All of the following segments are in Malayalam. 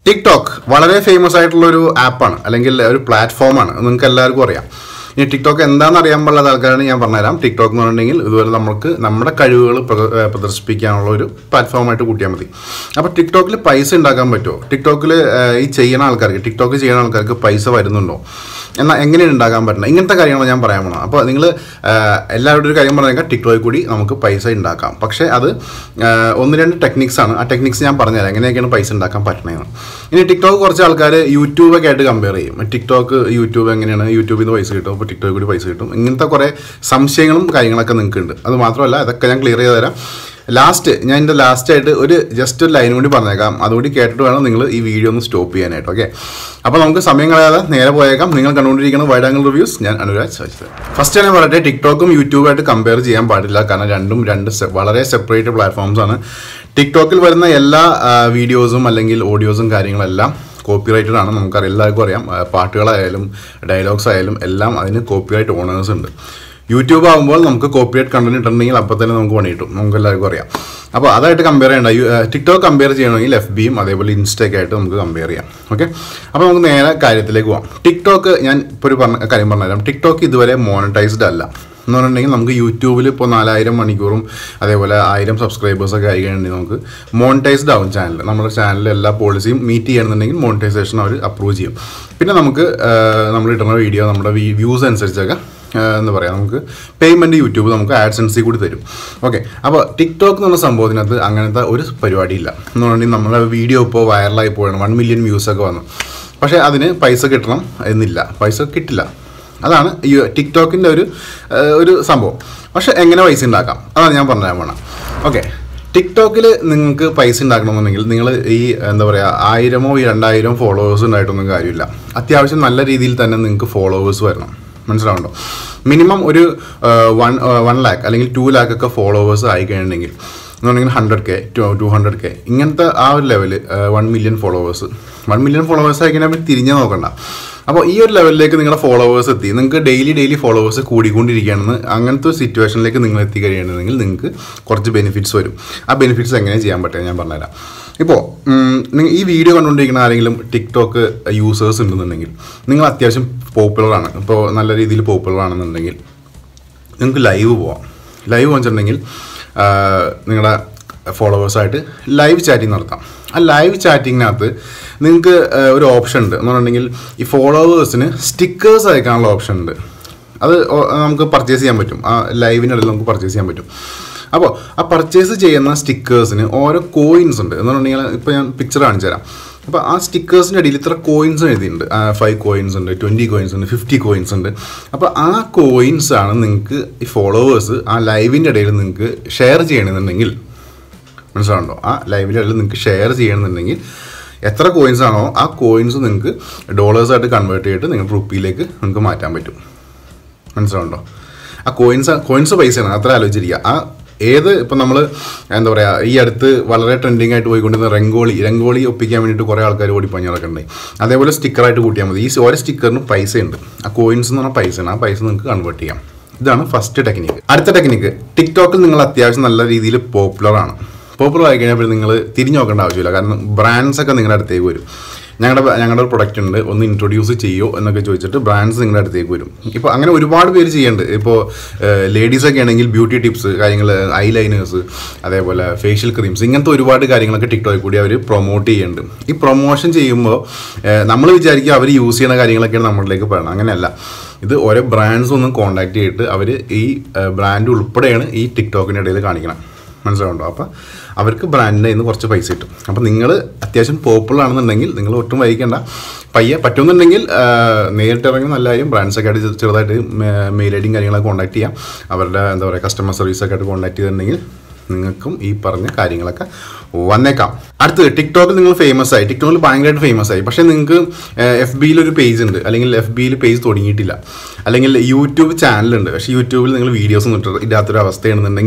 ടിക്ടോക്ക് വളരെ ഫേമസ് ആയിട്ടുള്ള ഒരു ആപ്പാണ് അല്ലെങ്കിൽ ഒരു പ്ലാറ്റ്ഫോമാണ് നിങ്ങൾക്ക് എല്ലാവർക്കും അറിയാം ഇനി ടിക്ടോക്ക് എന്താണെന്ന് അറിയാൻ പാടില്ലാത്ത ആൾക്കാരാണ് ഞാൻ പറഞ്ഞുതരാം ടിക്ടോക്ക് എന്ന് പറഞ്ഞിട്ടുണ്ടെങ്കിൽ ഇതുപോലെ നമുക്ക് നമ്മുടെ കഴിവുകൾ പ്ര- ഏഹ് പ്രദർശിപ്പിക്കാനുള്ള ഒരു പ്ലാറ്റ്ഫോമായിട്ട് കൂട്ടിയാൽ മതി അപ്പോൾ ടിക്ടോക്കിൽ പൈസ ഉണ്ടാക്കാൻ പറ്റുമോ ടിക്ടോക്കിൽ ഈ ചെയ്യുന്ന ആൾക്കാർക്ക് ടിക്ടോക്ക് ചെയ്യുന്ന ആൾക്കാർക്ക് പൈസ വരുന്നുണ്ടോ എന്നാൽ എങ്ങനെയാണ് ഉണ്ടാക്കാൻ പറ്റുന്നത് ഇങ്ങനത്തെ കാര്യങ്ങളാണ് ഞാൻ പറയാൻ പോണത് അപ്പോൾ നിങ്ങൾ എല്ലാവരുടെ ഒരു കാര്യം പറഞ്ഞേക്കാം ടിക്ടോക്കിൽ കൂടി നമുക്ക് പൈസ ഉണ്ടാക്കാം പക്ഷേ അത് ആ, ഒന്ന് രണ്ട് ടെക്നിക്സ് ആണ് ആ ടെക്നിക്സ് ഞാൻ പറഞ്ഞുതരാം എങ്ങനെയൊക്കെയാണ് പൈസ ഉണ്ടാക്കാൻ പറ്റണതെന്ന് ഇനി ടിക്ടോക്ക് കുറച്ച് ആൾക്കാർ യൂട്യൂബൊക്കെ ആയിട്ട് കമ്പയർ ചെയ്യും ടിക്ടോക്ക് യൂട്യൂബ് എങ്ങനെയാണ് യൂട്യൂബിൽ നിന്ന് പൈസ കിട്ടും അപ്പോൾ ടിക്ടോക്കിൽ കൂടി പൈസ കിട്ടും ഇങ്ങനത്തെ കുറേ സംശയങ്ങളും കാര്യങ്ങളൊക്കെ നിങ്ങൾക്ക് ഉണ്ട് അത് മാത്രമല്ല ഇതൊക്കെ ഞാൻ ക്ലിയർ ചെയ്ത് തരാം ലാസ്റ്റ് ഞാൻ എൻ്റെ ലാസ്റ്റ് ആയിട്ട് ഒരു ജസ്റ്റ് ഒരു ലൈൻ കൂടി പറഞ്ഞേക്കാം അതുകൂടി കേട്ടിട്ട് വേണം നിങ്ങൾ ഈ വീഡിയോ ഒന്ന് സ്റ്റോപ്പ് ചെയ്യാനായിട്ട് ഓക്കെ അപ്പോൾ നമുക്ക് സമയം കളയാതെ നേരെ പോയേക്കാം നിങ്ങൾ കണ്ടുകൊണ്ടിരിക്കുന്ന വൈഡ് ആംഗിൾ റിവ്യൂസ് ഞാൻ അനുരാജ് സജിത് ഫസ്റ്റ് ഞാൻ പറയട്ടെ ടിക്ടോക്കും യൂട്യൂബായിട്ട് കമ്പയർ ചെയ്യാൻ പാടില്ല കാരണം രണ്ടും രണ്ട് se- വളരെ സെപ്പറേറ്റ് പ്ലാറ്റ്ഫോംസ് ആണ് ടിക്ടോക്കിൽ വരുന്ന എല്ലാ വീഡിയോസും അല്ലെങ്കിൽ ഓഡിയോസും കാര്യങ്ങളെല്ലാം കോപ്പിറൈറ്റഡ് ആണ് നമുക്കറിയാം എല്ലാവർക്കും അറിയാം ആ, പാട്ടുകളായാലും ഡയലോഗ്സ് ആയാലും എല്ലാം അതിന് കോപ്പിറൈറ്റ് ഓണേഴ്സ് ഉണ്ട് യൂട്യൂബ് ആകുമ്പോൾ നമുക്ക് കോപ്പിറൈറ്റ് കണ്ടന്റ് ഇട്ടിട്ടുണ്ടെങ്കിൽ അപ്പോൾ തന്നെ നമുക്ക് പണി കിട്ടും നമുക്ക് എല്ലാവർക്കും അറിയാം അപ്പോൾ അതായിട്ട് കമ്പയർ ചെയ്യേണ്ട യു- ഏഹ് ടിക്ടോക്ക് കമ്പയർ ചെയ്യണമെങ്കിൽ എഫ് ബിയും അതേപോലെ ഇൻസ്റ്റയൊക്കെ ആയിട്ട് നമുക്ക് കമ്പയർ ചെയ്യാം ഓക്കെ അപ്പോൾ നമുക്ക് നേരെ കാര്യത്തിലേക്ക് പോകാം ടിക്ടോക്ക് ഞാൻ ഇപ്പോൾ ഒരു പറഞ്ഞ കാര്യം പറഞ്ഞുതരാം ടിക്ടോക്ക് ഇതുവരെ മോണിറ്റൈസ്ഡ് അല്ല എന്ന് പറഞ്ഞിട്ടുണ്ടെങ്കിൽ നമുക്ക് യൂട്യൂബിൽ ഇപ്പോൾ നാലായിരം മണിക്കൂറും അതേപോലെ ആയിരം സബ്സ്ക്രൈബേഴ്സൊക്കെ ആയി കഴിഞ്ഞിട്ടുണ്ടെങ്കിൽ നമുക്ക് മോണിറ്റൈസ്ഡ് ആവും ചാനൽ നമ്മുടെ ചാനലിൽ എല്ലാ പോളിസിയും മീറ്റ് ചെയ്യണമെന്നുണ്ടെങ്കിൽ മോണിറ്റൈസേഷൻ അവർ അപ്രൂവ് ചെയ്യും പിന്നെ നമുക്ക് ആഹ്, നമ്മൾ ഇടുന്ന വീഡിയോ നമ്മുടെ വ്യൂസ് അനുസരിച്ചൊക്കെ ആഹ്, എന്താ പറയുക നമുക്ക് പേയ്മെൻറ്റ് യൂട്യൂബ് നമുക്ക് ആഡ്സൻസിൽ കൂടി തരും ഓക്കെ അപ്പോൾ ടിക്ടോക്ക് എന്നുള്ള സംഭവത്തിനകത്ത് അങ്ങനത്തെ ഒരു പരിപാടിയില്ല എന്ന് പറഞ്ഞിട്ടുണ്ടെങ്കിൽ നമ്മുടെ വീഡിയോ ഇപ്പോൾ വൈറലായി പോയാണ് വൺ മില്യൺ വ്യൂസൊക്കെ വന്നു പക്ഷേ അതിന് പൈസ കിട്ടണം എന്നില്ല പൈസ കിട്ടില്ല അതാണ് ഈ ടിക്ടോക്കിൻ്റെ ഒരു ഏഹ്, ഒരു സംഭവം പക്ഷെ എങ്ങനെ പൈസ ഉണ്ടാക്കാം അതാണ് ഞാൻ പറഞ്ഞാൽ വേണം ഓക്കെ ടിക്ടോക്കിൽ നിങ്ങൾക്ക് പൈസ ഉണ്ടാക്കണമെന്നുണ്ടെങ്കിൽ നിങ്ങൾ ഈ എന്താ പറയുക ആയിരമോ ഈ രണ്ടായിരം ഫോളോവേഴ്സ് ഉണ്ടായിട്ടൊന്നും കാര്യമില്ല അത്യാവശ്യം നല്ല രീതിയിൽ തന്നെ നിങ്ങൾക്ക് ഫോളോവേഴ്സ് വരണം മനസ്സിലാവുണ്ടോ മിനിമം ഒരു വൺ വൺ ലാക്ക് അല്ലെങ്കിൽ ടു ലാക്ക് ഒക്കെ ഫോളോവേഴ്സ് ആയി കഴിഞ്ഞിട്ടുണ്ടെങ്കിൽ എന്ന് പറഞ്ഞെങ്കിൽ hundred K to two hundred K ഇങ്ങനത്തെ ആ ഒരു level one million followers one million followers ആയി കഴിഞ്ഞാൽ പിന്നെ തിരിഞ്ഞ് നോക്കണ്ട അപ്പോൾ ഈ ഒരു ലെവലിലേക്ക് നിങ്ങളുടെ ഫോളോവേഴ്സ് എത്തി നിങ്ങൾക്ക് ഡെയിലി ഡെയിലി ഫോളോവേഴ്സ് കൂടിക്കൊണ്ടിരിക്കുകയാണെന്ന് അങ്ങനത്തെ ഒരു സിറ്റുവേഷനിലേക്ക് നിങ്ങൾ എത്തിക്കഴിയുകയാണെന്നുണ്ടെങ്കിൽ നിങ്ങൾക്ക് കുറച്ച് ബെനിഫിറ്റ്സ് വരും ആ ബെനിഫിറ്റ്സ് എങ്ങനെ ചെയ്യാൻ പറ്റുക ഞാൻ പറഞ്ഞുതരാം ഇപ്പോൾ നിങ്ങൾ ഈ വീഡിയോ കണ്ടുകൊണ്ടിരിക്കുന്ന ആരെങ്കിലും ടിക്ടോക്ക് യൂസേഴ്സ് ഉണ്ടെന്നുണ്ടെങ്കിൽ നിങ്ങൾ അത്യാവശ്യം പോപ്പുലറാണ് ഇപ്പോൾ നല്ല രീതിയിൽ പോപ്പുലർ ആണെന്നുണ്ടെങ്കിൽ നിങ്ങൾക്ക് ലൈവ് പോവാം ലൈവ് വെച്ചിട്ടുണ്ടെങ്കിൽ നിങ്ങളുടെ ഫോളോവേഴ്സായിട്ട് ലൈവ് ചാറ്റിംഗ് നടത്താം ആ ലൈവ് ചാറ്റിങ്ങിനകത്ത് നിങ്ങൾക്ക് ഒരു ഓപ്ഷൻ ഉണ്ട് എന്ന് പറഞ്ഞിട്ടുണ്ടെങ്കിൽ ഈ ഫോളോവേഴ്സിന് സ്റ്റിക്കേഴ്സ് അയക്കാനുള്ള ഓപ്ഷൻ ഉണ്ട് അത് ഓ- നമുക്ക് പർച്ചേസ് ചെയ്യാൻ പറ്റും ആ ലൈവിനിടയിൽ നമുക്ക് പർച്ചേസ് ചെയ്യാൻ പറ്റും അപ്പോൾ ആ പർച്ചേസ് ചെയ്യുന്ന സ്റ്റിക്കേഴ്സിന് ഓരോ കോയിൻസ് ഉണ്ട് എന്ന് പറഞ്ഞിട്ടുണ്ടെങ്കിൽ ഇപ്പോൾ ഞാൻ പിക്ചർ കാണിച്ചു തരാം അപ്പോൾ ആ സ്റ്റിക്കേഴ്സിൻ്റെ ഇടയിൽ ഇത്ര കോയിൻസ് എഴുതിയിട്ടുണ്ട് ഫൈവ് കോയിൻസ് ഉണ്ട് ട്വൻറ്റി കോയിൻസ് ഉണ്ട് ഫിഫ്റ്റി കോയിൻസ് ഉണ്ട് അപ്പോൾ ആ കോയിൻസ് ആണ് നിങ്ങൾക്ക് ഈ ഫോളോവേഴ്സ് ആ ലൈവിൻ്റെ ഇടയിൽ നിങ്ങൾക്ക് ഷെയർ ചെയ്യണമെന്നുണ്ടെങ്കിൽ മനസ്സിലാവുണ്ടോ ആ ലൈവിൻ്റെ ഇടയിൽ നിങ്ങൾക്ക് ഷെയർ ചെയ്യണമെന്നുണ്ടെങ്കിൽ എത്ര കോയിൻസ് ആണോ ആ കോയിൻസ് നിങ്ങൾക്ക് ഡോളേഴ്സായിട്ട് കൺവേർട്ട് ചെയ്തിട്ട് നിങ്ങളുടെ റുപ്പിയിലേക്ക് നിങ്ങൾക്ക് മാറ്റാൻ പറ്റും മനസ്സിലാവുണ്ടോ ആ കോയിൻസ് കോയിൻസ് പൈസയാണ് അത്ര ആലോചിച്ചിരിക്കുക ആ ഏത് ഇപ്പം നമ്മൾ എന്താ പറയുക ഈ അടുത്ത് വളരെ ട്രെൻഡിങ് ആയിട്ട് പോയിക്കൊണ്ടിരുന്ന രംഗോളി രംഗോളി ഒപ്പിക്കാൻ വേണ്ടിയിട്ട് കുറേ ആൾക്കാർ ഓടിപ്പഞ്ഞ് നടക്കണ്ടായി അതേപോലെ സ്റ്റിക്കറായിട്ട് കൂട്ടിയാൽ മതി ഈ ഓരോ സ്റ്റിക്കറിനും പൈസയുണ്ട് ആ കോയിൻസ് എന്ന് പറഞ്ഞാൽ പൈസയാണ് ആ പൈസ നിങ്ങൾക്ക് കൺവേർട്ട് ചെയ്യാം ഇതാണ് ഫസ്റ്റ് ടെക്നിക്ക് അടുത്ത ടെക്നിക്ക് ടിക്ടോക്കിൽ നിങ്ങൾ അത്യാവശ്യം നല്ല രീതിയിൽ പോപ്പുലർ ആണ് പോപ്പുലർ ആയി കഴിഞ്ഞാൽ നിങ്ങൾ തിരിഞ്ഞു നോക്കേണ്ട ആവശ്യമില്ല കാരണം ബ്രാൻഡ്സ് ഒക്കെ നിങ്ങളുടെ അടുത്തേക്ക് വരും ഞങ്ങളുടെ ഞങ്ങളുടെ ഒരു പ്രൊഡക്റ്റ് ഉണ്ട് ഒന്ന് ഇൻട്രൊഡ്യൂസ് ചെയ്യോ എന്നൊക്കെ ചോദിച്ചിട്ട് ബ്രാൻഡ്സ് നിങ്ങളുടെ അടുത്തേക്ക് വരും ഇപ്പോൾ അങ്ങനെ ഒരുപാട് പേര് ചെയ്യുന്നുണ്ട് ഇപ്പോൾ ലേഡീസൊക്കെ ആണെങ്കിൽ ബ്യൂട്ടി ടിപ്സ് കാര്യങ്ങൾ ഐ ലൈനേഴ്സ് അതേപോലെ ഫേഷ്യൽ ക്രീംസ് ഇങ്ങനത്തെ ഒരുപാട് കാര്യങ്ങളൊക്കെ ടിക്ടോക്കിൽ കൂടി അവർ പ്രൊമോട്ട് ചെയ്യുന്നുണ്ട് ഈ പ്രൊമോഷൻ ചെയ്യുമ്പോൾ നമ്മൾ വിചാരിക്കുക അവർ യൂസ് ചെയ്യുന്ന കാര്യങ്ങളൊക്കെയാണ് നമ്മളിലേക്ക് പറയണം അങ്ങനെയല്ല ഇത് ഓരോ ബ്രാൻഡ്സ് ഒന്നും കോൺടാക്ട് ചെയ്തിട്ട് അവർ ഈ ബ്രാൻഡ് ഉൾപ്പെടെയാണ് ഈ ടിക്ടോക്കിൻ്റെ ഇടയിൽ കാണിക്കണം മനസ്സിലാവുണ്ടോ അപ്പോൾ അവർക്ക് ബ്രാൻഡിൻ്റെ നിന്ന് കുറച്ച് പൈസ കിട്ടും അപ്പോൾ നിങ്ങൾ അത്യാവശ്യം പോപ്പുലർ ആണെന്നുണ്ടെങ്കിൽ നിങ്ങൾ ഒട്ടും വൈകിക്കേണ്ട പയ്യെ പറ്റുമെന്നുണ്ടെങ്കിൽ ആ, നേരിട്ട് ഇറങ്ങി നല്ല കാര്യം ബ്രാൻഡ്സൊക്കെ ആയിട്ട് ചെറു- ചെറുതായിട്ട് മെയിൽ ഐ ഡിയും കാര്യങ്ങളൊക്കെ കോൺടാക്ട് ചെയ്യാം അവരുടെ എന്താ പറയുക കസ്റ്റമർ സർവീസൊക്കെ ആയിട്ട് കോൺടാക്ട് ചെയ്തിട്ടുണ്ടെങ്കിൽ നിങ്ങൾക്കും ഈ പറഞ്ഞ കാര്യങ്ങളൊക്കെ വന്നേക്കാം അടുത്തത് ടിക്ടോക്കിൽ നിങ്ങൾ ഫേമസ് ആയി ടിക്ടോക്കിൽ ഭയങ്കരമായിട്ട് ഫേമസ് ആയി പക്ഷേ നിങ്ങൾക്ക് എഫ് ബിയിൽ ഒരു പേജ് ഉണ്ട് അല്ലെങ്കിൽ എഫ് ബിയിൽ പേജ് തുടങ്ങിയിട്ടില്ല അല്ലെങ്കിൽ യൂട്യൂബ് ചാനലുണ്ട് പക്ഷേ യൂട്യൂബിൽ നിങ്ങൾ വീഡിയോസ് ഒന്നും ഇട്ട- ഇടാത്തൊരു അവസ്ഥയാണെന്നുണ്ടെങ്കിൽ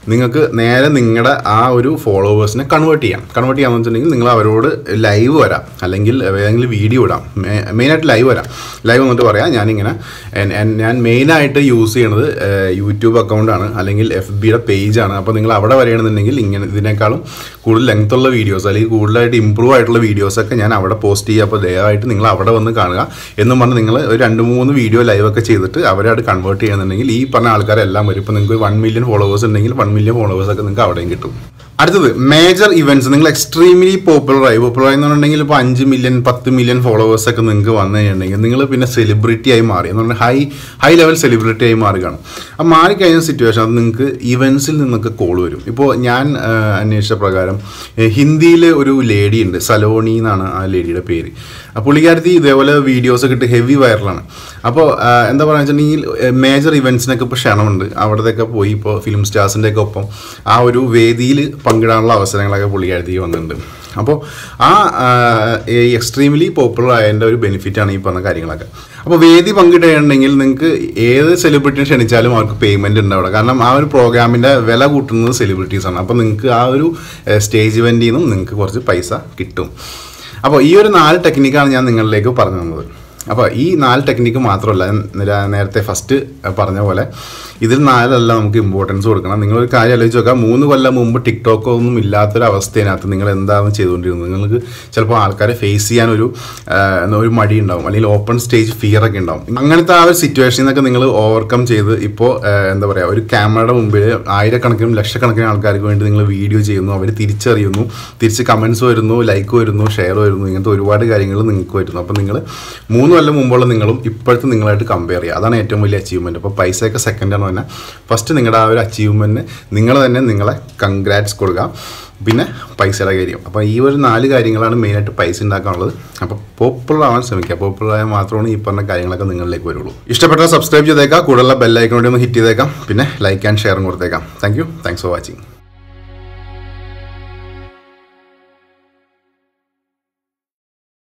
നിങ്ങൾക്ക് നേരെ നിങ്ങളുടെ ആ ഒരു ഫോളോവേഴ്സിനെ കൺവേർട്ട് ചെയ്യാം കൺവേർട്ട് ചെയ്യാമെന്ന് വെച്ചിട്ടുണ്ടെങ്കിൽ നിങ്ങൾ അവരോട് ലൈവ് വരാം അല്ലെങ്കിൽ ഏതെങ്കിലും വീഡിയോ ഇടാം മെയിനായിട്ട് ലൈവ് വരാം ലൈവ് വന്നിട്ട് പറയാം ഞാനിങ്ങനെ എൻ- എൻ- ഞാൻ മെയിനായിട്ട് യൂസ് ചെയ്യണത് യൂട്യൂബ് അക്കൗണ്ടാണ് അല്ലെങ്കിൽ എഫ് ബിയുടെ പേജാണ് അപ്പോൾ നിങ്ങൾ അവിടെ വരികയാണെന്നുണ്ടെങ്കിൽ ഇങ്ങനെ ഇതിനേക്കാളും കൂടുതൽ ലെങ്ത് ഉള്ള വീഡിയോസ് അല്ലെങ്കിൽ കൂടുതലായിട്ട് ഇമ്പ്രൂവ് ആയിട്ടുള്ള വീഡിയോസൊക്കെ ഞാൻ അവിടെ പോസ്റ്റ് ചെയ്യുക അപ്പോൾ ദയവായിട്ട് നിങ്ങൾ അവിടെ വന്ന് കാണുക എന്നും പറഞ്ഞ് നിങ്ങൾ ഒരു രണ്ട് മൂന്ന് വീഡിയോ ലൈവ് ഒക്കെ ചെയ്തിട്ട് അവരെ അത് കൺവേർട്ട് ചെയ്യുന്നുണ്ടെങ്കിൽ ഈ പറഞ്ഞ ആൾക്കാരെല്ലാം വരും ഇപ്പോൾ നിങ്ങൾക്ക് വൺ മില്യൺ ഫോളോവേഴ്സ് ഉണ്ടെങ്കിൽ വൺ മില്യൺ ഫോളോവേഴ്സ് ഒക്കെ നിങ്ങൾക്ക് അവിടെയും കിട്ടും അടുത്തത് മേജർ ഇവന്റ്സ് നിങ്ങൾ എക്സ്ട്രീംലി പോപ്പുലർ ആയി പോപ്പുലർ ആയി എന്നുണ്ടെങ്കിൽ ഇപ്പോൾ അഞ്ച് മില്യൺ പത്ത് മില്യൺ ഫോളോവേഴ്സ് ഒക്കെ നിങ്ങൾക്ക് വന്നു കഴിഞ്ഞിട്ടുണ്ടെങ്കിൽ നിങ്ങൾ പിന്നെ സെലിബ്രിറ്റി ആയി മാറി എന്ന് പറഞ്ഞാൽ ഹൈ ഹൈ ലെവൽ സെലിബ്രിറ്റി ആയി മാറുകയാണ് അപ്പോൾ മാറിക്കഴിഞ്ഞ സിറ്റുവേഷൻ അത് നിങ്ങൾക്ക് ഇവൻസിൽ നിന്നൊക്കെ കോൾ വരും ഇപ്പോൾ ഞാൻ ആ, അന്വേഷിച്ച പ്രകാരം ഹിന്ദിയിൽ ഒരു ലേഡി ഉണ്ട് സലോണി എന്നാണ് ആ ലേഡിയുടെ പേര് ആ പുള്ളിക്കാരത്തി ഇതേപോലെ വീഡിയോസ് ഒക്കെ ഇട്ട് ഹെവി വൈറലാണ് അപ്പോൾ എന്താ പറയുക വെച്ചിട്ടുണ്ടെങ്കിൽ മേജർ ഇവൻറ്റ്സിനൊക്കെ ഇപ്പോൾ ക്ഷണമുണ്ട് അവിടത്തെയൊക്കെ പോയി ഇപ്പോൾ ഫിലിം സ്റ്റാർസിൻ്റെ ഒക്കെ ഒപ്പം ആ ഒരു വേദിയിൽ പങ്കിടാനുള്ള അവസരങ്ങളൊക്കെ പുള്ളിക്കാരത്തേക്ക് വന്നിട്ടുണ്ട് അപ്പോൾ ആ എക്സ്ട്രീംലി പോപ്പുലർ ആയതിൻ്റെ ഒരു ബെനിഫിറ്റാണ് ഈ പറഞ്ഞ കാര്യങ്ങളൊക്കെ അപ്പോൾ വേദി പങ്കിടുകയാണെങ്കിൽ നിങ്ങൾക്ക് ഏത് സെലിബ്രിറ്റിനെ ക്ഷണിച്ചാലും അവർക്ക് പേയ്മെൻറ്റ് ഉണ്ട് അവിടെ കാരണം ആ ഒരു പ്രോഗ്രാമിൻ്റെ വില കൂട്ടുന്നത് സെലിബ്രിറ്റീസാണ് അപ്പോൾ നിങ്ങൾക്ക് ആ ഒരു സ്റ്റേജ് ഇവൻറ്റിൽ നിന്നും നിങ്ങൾക്ക് കുറച്ച് പൈസ കിട്ടും അപ്പോൾ ഈ ഒരു നാല് ടെക്നിക്കാണ് ഞാൻ നിങ്ങളിലേക്ക് പറഞ്ഞു തന്നത് അപ്പോൾ ഈ നാല് ടെക്നിക്ക് മാത്രമല്ല ഞാൻ നിര- നേരത്തെ ഫസ്റ്റ് പറഞ്ഞ പോലെ ഇതിൽ നാലല്ല നമുക്ക് ഇമ്പോർട്ടൻസ് കൊടുക്കണം നിങ്ങളൊരു കാര്യം ആലോചിച്ച് നോക്കാം മൂന്ന് കൊല്ലം മുമ്പ് ടിക്ടോക്ക് ഒന്നും ഇല്ലാത്തൊരു അവസ്ഥയിനകത്ത് നിങ്ങൾ എന്താണ് ചെയ്തുകൊണ്ടിരുന്നത് നിങ്ങൾക്ക് ചിലപ്പോൾ ആൾക്കാരെ ഫേസ് ചെയ്യാൻ ഒരു ആ, എന്താ ഒരു മടി ഉണ്ടാവും അല്ലെങ്കിൽ ഓപ്പൺ സ്റ്റേജ് ഫിയർ ഒക്കെ ഉണ്ടാവും അങ്ങനത്തെ ആ ഒരു സിറ്റുവേഷനിൽ നിന്നൊക്കെ നിങ്ങൾ ഓവർകം ചെയ്ത് ഇപ്പോൾ എന്താ പറയുക ഒരു ക്യാമറയുടെ മുമ്പിൽ ആയിരക്കണക്കിനും ലക്ഷക്കണക്കിന് ആൾക്കാർക്ക് വേണ്ടി നിങ്ങൾ വീഡിയോ ചെയ്യുന്നു അവർ തിരിച്ചറിയുന്നു തിരിച്ച് കമൻസ് വരുന്നു ലൈക്ക് വരുന്നു ഷെയർ വരുന്നു ഇങ്ങനത്തെ ഒരുപാട് കാര്യങ്ങൾ നിങ്ങൾക്ക് വരുന്നു അപ്പോൾ നിങ്ങൾ മൂന്ന് കൊല്ലം മുമ്പുള്ള നിങ്ങളും ഇപ്പോഴത്തെ നിങ്ങളായിട്ട് കമ്പയർ ചെയ്യുക അതാണ് ഏറ്റവും വലിയ അച്ചീവ്മെൻറ്റ് അപ്പോൾ പൈസയൊക്കെ സെക്കൻഡാണ് തന്നെ ഫസ്റ്റ് നിങ്ങളുടെ ആ ഒരു അച്ചീവ്മെൻറ്റിന് നിങ്ങൾ തന്നെ നിങ്ങളെ കൺഗ്രാറ്റ്സ് കൊടുക്കുക പിന്നെ പൈസയുടെ കാര്യം അപ്പോൾ ഈ ഒരു നാല് കാര്യങ്ങളാണ് മെയിനായിട്ട് പൈസ ഉണ്ടാക്കാനുള്ളത് അപ്പോൾ പോപ്പുലർ ആവാൻ ശ്രമിക്കുക പോപ്പുലർ ആയാൽ മാത്രമാണ് ഈ പറഞ്ഞ കാര്യങ്ങളൊക്കെ നിങ്ങളിലേക്ക് വരുള്ളൂ ഇഷ്ടപ്പെട്ടാൽ സബ്സ്ക്രൈബ് ചെയ്തേക്കാം കൂടുതലുള്ള ബെല്ലൈക്കണോടെ ഒന്ന് ഹിറ്റ് ചെയ്തേക്കാം പിന്നെ ലൈക്ക് ആൻഡ് ഷെയറും കൊടുത്തേക്കാം thank you thanks for watching